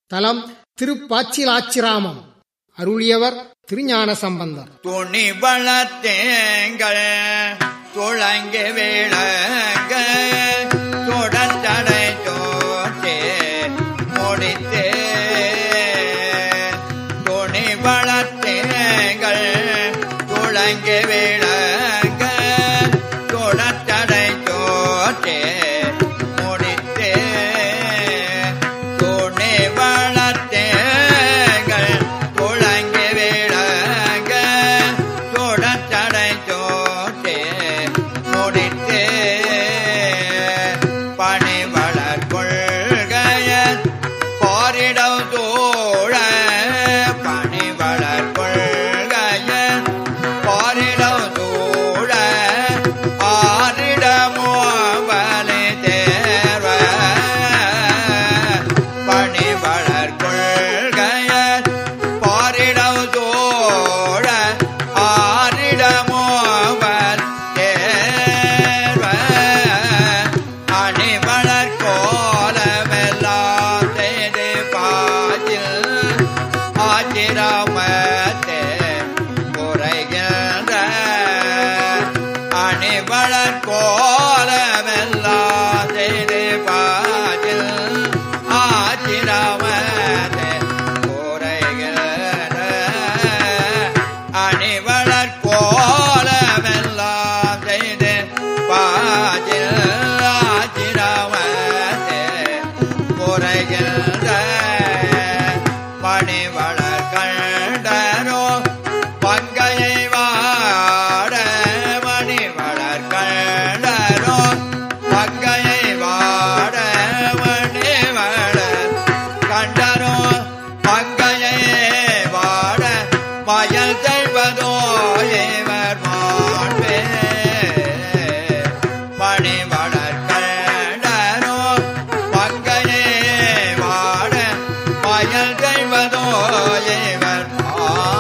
தலம் திருப்பாச்சிலாச்சிராமம் அருளியவர் திருஞான சம்பந்தர் துணி வளத்தேங்கள் துளங்கி விளங்க தொடர்ந்தடை தோற்றே முடித்தே துணி வளத்தேங்கள் துளங்கி விளங்க தொடர்ந்தடை தோற்றே முடித்தே துணி வளத்தேங்கள் துளங்கி விளங்க தொடர்ந்தடை தோற்றே முடித்தே பணி வளர் கொள்கையர் பாரிடம் தோழ பணி வளர் கொள்கையர் பாரிடம் தோழ ஆரிடமோ வலை தேர்வ பணி வளர் கொள்கையர் பாரிடம் தோழ ஆரிடமோ வல் தேர்வ அணிவளர் கோலமெல்லாம் செய்து பாதில் ஆச்சிரமத்தே குறைகின்ற அணிவளர் கோலமெல்லாம் செய்து பாதில் ஆச்சிரமத்தே குறைகின்ற அணிவளர் கோலமெல்லாம் செய்து பாதில் ஆச்சிரமத்தே குறைகின்ற மணிவளர் கண்டரோ பங்கையை வாட மணிவளர் கண்டரோ பங்கையை வாட மணிவளர் கண்டரோ பங்கையை வாட மயல் செய்வதோ இவர் மாண்பே மணிவளர் கண்டரோ பங்கையே வாட மயல் செய்வதோ இவர்